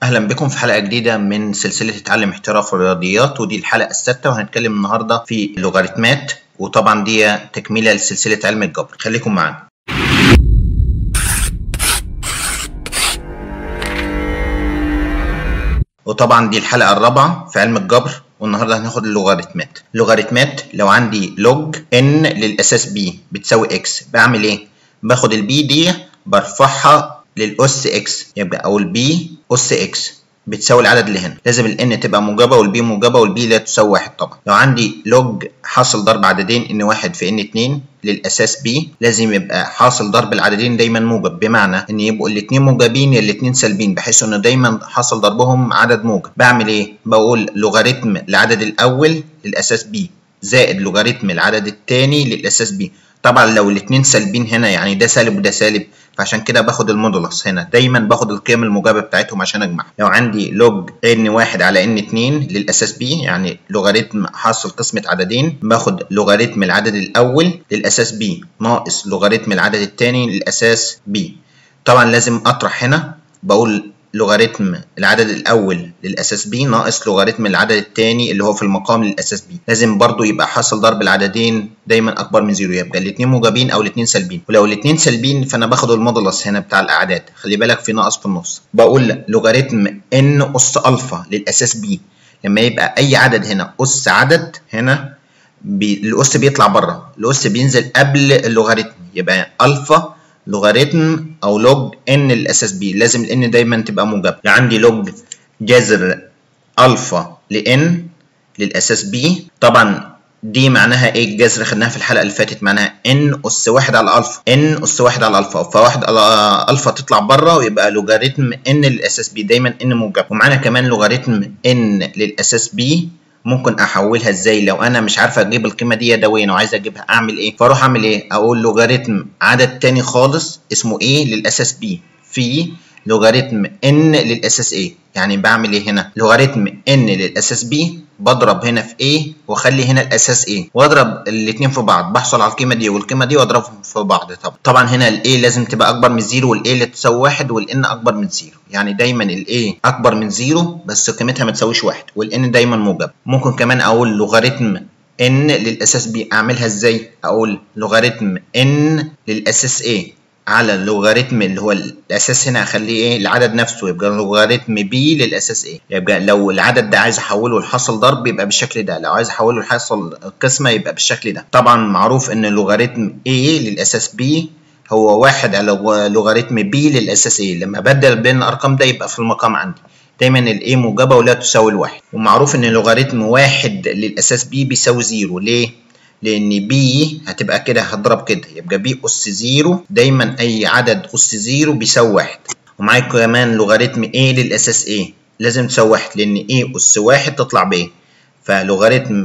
اهلا بكم في حلقه جديده من سلسله اتعلم احتراف الرياضيات ودي الحلقه السادسه وهنتكلم النهارده في اللوغاريتمات وطبعا دي تكمله لسلسله علم الجبر خليكم معانا وطبعا دي الحلقه الرابعه في علم الجبر والنهارده هناخد اللوغاريتمات اللوغاريتمات لو عندي لوج ان للاساس بي بتساوي اكس بعمل ايه باخد البي دي برفعها للاس اكس يبقى او البي اس اكس بتساوي العدد اللي هنا لازم الان تبقى موجبه والبي موجبه والبي لا تساوي واحد طبعا لو عندي لوج حاصل ضرب عددين ان واحد في ان اتنين للاساس بي لازم يبقى حاصل ضرب العددين دايما موجب بمعنى ان يبقوا الاثنين موجبين الاثنين سالبين بحيث انه دايما حاصل ضربهم عدد موجب بعمل ايه بقول لوغاريتم العدد الاول للاساس بي زائد لوغاريتم العدد الثاني للاساس بي طبعا لو الاثنين سالبين هنا يعني ده سالب وده سالب فعشان كده باخد المودولس هنا دايما باخد القيم الموجبه بتاعتهم عشان اجمع لو عندي لوج ان واحد على ان اتنين للاساس بي يعني لوغاريتم حاصل قسمه عددين باخد لوغاريتم العدد الاول للاساس بي ناقص لوغاريتم العدد الثاني للاساس بي طبعا لازم اطرح هنا بقول لوغاريتم العدد الاول للاساس بي ناقص لوغاريتم العدد الثاني اللي هو في المقام للاساس بي لازم برضو يبقى حاصل ضرب العددين دايما اكبر من زيرو يبقى الاثنين موجبين او الاثنين سالبين ولو الاثنين سالبين فانا باخد المودولس هنا بتاع الاعداد خلي بالك في ناقص في النص بقول لوغاريتم ان اس الفا للاساس بي لما يبقى اي عدد هنا اس عدد هنا بي الاس بيطلع بره الاس بينزل قبل اللوغاريتم يبقى الفا لوغاريتم او لوج ان الاساس بي لازم الان دايما تبقى موجبه يعني عندي لوج جذر الفا لان للاساس بي طبعا دي معناها ايه الجذر خدناها في الحلقه اللي فاتت معناها ان اس واحد على الفا ان اس واحد على الفا فواحد على الفا تطلع بره ويبقى لوغاريتم ان للاساس بي دايما ان موجب ومعانا كمان لوغاريتم ان للاساس بي ممكن احولها ازاي لو انا مش عارف اجيب القيمه دي يدويا وعايز اجيبها اعمل ايه فاروح اعمل ايه اقول لوغاريتم عدد تاني خالص اسمه ايه للاساس بي في لوغاريتم ان للاساس ايه يعني بعمل ايه هنا لوغاريتم ان للاساس بي بضرب هنا في ايه واخلي هنا الاساس ايه واضرب الاثنين في بعض بحصل على القيمه دي والقيمه دي واضربهم في بعض طبعا طبعا هنا الايه لازم تبقى اكبر من زيرو والايه اللي تساوي واحد والان اكبر من زيرو يعني دايما الايه اكبر من زيرو بس قيمتها ما تساويش واحد والان دايما موجب ممكن كمان اقول لوغاريتم ان للاساس بي اعملها ازاي اقول لوغاريتم ان للاساس ايه على اللوغاريتم اللي هو الاساس هنا اخليه ايه العدد نفسه يبقى لوغاريتم بي للاساس ايه يبقى لو العدد ده عايز احوله لحاصل ضرب يبقى بالشكل ده لو عايز احوله لحاصل قسمه يبقى بالشكل ده طبعا معروف ان لوغاريتم ايه للاساس بي هو واحد على لوغاريتم بي للاساس ايه لما ابدل بين الارقام ده يبقى في المقام عندي دايما الايه موجبه ولا تساوي الواحد ومعروف ان لوغاريتم واحد للاساس بي بيساوي زيرو ليه لان بي هتبقى كده هضرب كده يبقى بي اس زيرو دايما اي عدد اس زيرو بيساوي واحد ومعايا كمان لوغاريتم ايه للاساس ايه لازم تساوي واحد لان ايه اس واحد تطلع بايه فلوغاريتم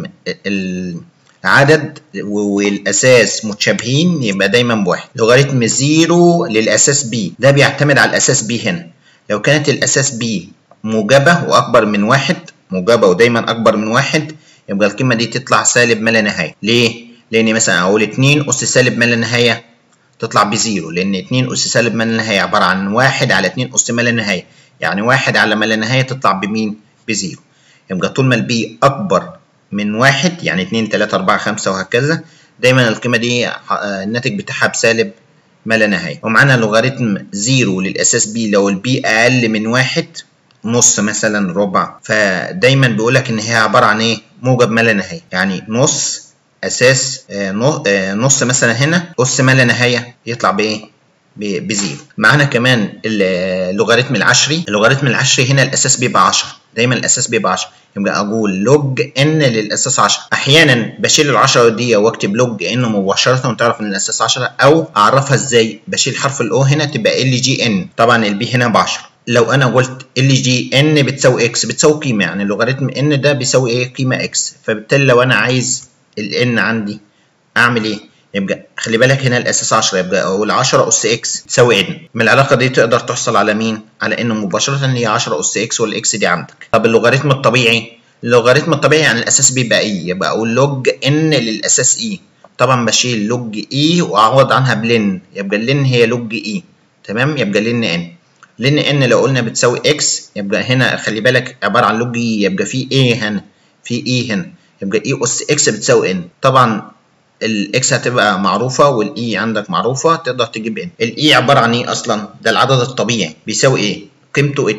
العدد والاساس متشابهين يبقى دايما بواحد لوغاريتم زيرو للاساس بي ده بيعتمد على الاساس بي هنا لو كانت الاساس بي موجبه واكبر من واحد موجبه ودايما اكبر من واحد يبقى القيمة دي تطلع سالب ما لا نهاية ليه؟ لأن مثلا أقول 2 أس سالب ما لا نهاية تطلع بزيرو لأن 2 أس سالب ما لا نهاية عبارة عن 1 على 2 أس ما لا نهاية يعني 1 على ما لا نهاية تطلع بمين؟ بزيرو يبقى طول ما البي أكبر من 1 يعني 2 3 4 5 وهكذا دايما القيمة دي الناتج بتاعها بسالب ما لا نهاية ومعانا لوغاريتم زيرو للأساس بي لو البي أقل من 1 نص مثلا ربع فدايما بيقولك ان هي عباره عن ايه موجب ما لا نهايه يعني نص اساس آه نص مثلا هنا اس ما لا نهايه يطلع بايه بزيرو معانا كمان اللوغاريتم العشري اللوغاريتم العشري هنا الاساس بيبقى 10 دايما الاساس بيبقى 10 يبقى اقول لوج ان للاساس 10 احيانا بشيل ال10 دي واكتب لوج ان مباشره وتعرف ان الاساس 10 او اعرفها ازاي بشيل حرف الاو هنا تبقى ال جي ان طبعا البي هنا ب 10 لو انا قلت ال جي ان بتساوي اكس بتساوي قيمه يعني لوغاريتم ان ده بيساوي ايه قيمه اكس فبالتالي لو انا عايز الان عندي اعمل ايه يبقى خلي بالك هنا الاساس 10 يبقى اقول 10 اس اكس تساوي ان من العلاقه دي تقدر تحصل على مين على ان مباشره هي 10 اس اكس والاكس دي عندك طب اللوغاريتم الطبيعي اللوغاريتم الطبيعي يعني الاساس بيبقى اي يبقى اقول لوج ان للاساس اي طبعا بشيل لوج اي واعوض عنها بلن يبقى اللن هي لوج اي تمام يبقى لن ان لان ان لو قلنا بتساوي اكس يبقى هنا خلي بالك عباره عن لوج اي يبقى في ايه هنا في ايه هنا يبقى اي اس اكس بتساوي ان طبعا الاكس هتبقى معروفه والاي عندك معروفه تقدر تجيب ان الاي عباره عن ايه اصلا ده العدد الطبيعي بيساوي ايه قيمته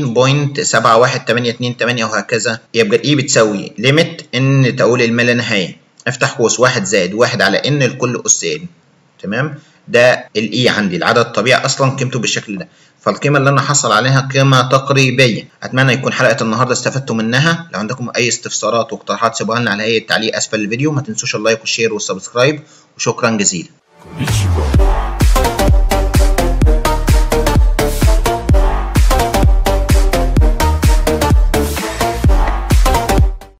2.71828 وهكذا يبقى الاي بتساوي ليميت ان تقول الما لا نهايه افتح قوس واحد زائد واحد على ان لكل اس ان تمام ده الاي عندي العدد الطبيعي اصلا قيمته بالشكل ده فالقيمه اللي انا حصل عليها قيمه تقريبيه اتمنى يكون حلقه النهارده استفدتوا منها لو عندكم اي استفسارات واقتراحات سيبوها لنا على هيئه تعليق اسفل الفيديو ما تنسوش اللايك والشير والسبسكرايب وشكرا جزيلا